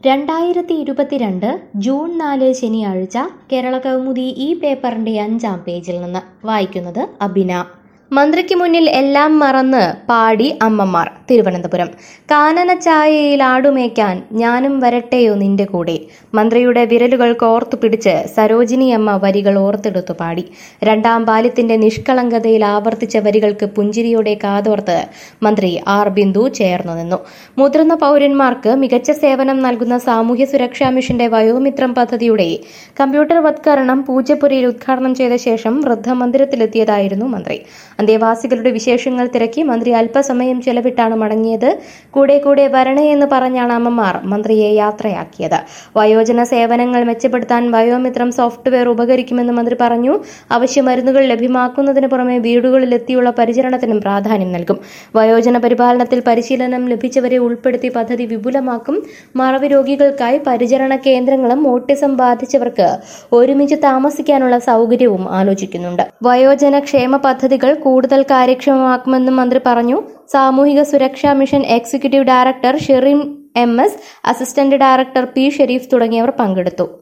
രണ്ടായിരത്തി ഇരുപത്തിരണ്ട് ജൂൺ നാല് ശനിയാഴ്ച കേരള കൗമുദി ഈ പേപ്പറിന്റെ അഞ്ചാം പേജിൽ നിന്ന് വായിക്കുന്നത് അബിന മന്ത്രിക്ക് മുന്നിൽ എല്ലാം മറന്ന് പാടി അമ്മമാർ തിരുവനന്തപുരം കാനന ചായയിൽ ആടുമേക്കാൻ ഞാനും വരട്ടെയോ നിന്റെ കൂടെ മന്ത്രിയുടെ വിരലുകൾ കോർത്തു പിടിച്ച് സരോജിനി അമ്മ വരികൾ ഓർത്തെടുത്തു പാടി രണ്ടാം ബാല്യത്തിന്റെ നിഷ്കളങ്കതയിൽ ആവർത്തിച്ച വരികൾക്ക് പുഞ്ചിരിയോടെ കാതോർത്ത് മന്ത്രി ആർ ബിന്ദു ചേർന്നു നിന്നു മുതിർന്ന പൗരന്മാർക്ക് മികച്ച സേവനം നൽകുന്ന സാമൂഹ്യ സുരക്ഷാ മിഷന്റെ വയോമിത്രം പദ്ധതിയുടെ കമ്പ്യൂട്ടർ വത്കരണം പൂജപ്പുരയിൽ ഉദ്ഘാടനം ചെയ്ത ശേഷം വൃദ്ധമന്ദിരത്തിലെത്തിയതായിരുന്നു മന്ത്രി അന്തേവാസികളുടെ വിശേഷങ്ങൾ തിരക്കി മന്ത്രി അല്പസമയം ചെലവിട്ടാണ് മടങ്ങിയത് കൂടെ കൂടെ വരണേ എന്ന് പറഞ്ഞാണ് അമ്മമാർ മന്ത്രിയെ യാത്രയാക്കിയത് വയോജന സേവനങ്ങൾ മെച്ചപ്പെടുത്താൻ വയോമിത്രം സോഫ്റ്റ്വെയർ ഉപകരിക്കുമെന്ന് മന്ത്രി പറഞ്ഞു അവശ്യ മരുന്നുകൾ ലഭ്യമാക്കുന്നതിന് പുറമെ വീടുകളിലെത്തിയുള്ള പരിചരണത്തിനും പ്രാധാന്യം നൽകും വയോജന പരിപാലനത്തിൽ പരിശീലനം ലഭിച്ചവരെ ഉൾപ്പെടുത്തി പദ്ധതി വിപുലമാക്കും മറവി രോഗികൾക്കായി പരിചരണ കേന്ദ്രങ്ങളും ഓട്ടിസം ബാധിച്ചവർക്ക് ഒരുമിച്ച് താമസിക്കാനുള്ള സൗകര്യവും ആലോചിക്കുന്നുണ്ട് വയോജന ക്ഷേമ പദ്ധതികൾ കൂടുതൽ കാര്യക്ഷമമാക്കുമെന്നും മന്ത്രി പറഞ്ഞു സാമൂഹിക സുരക്ഷാ mission executive director Sherin M S assistant director P Shareef തുടങ്ങിയവർ പങ്കെടുത്തു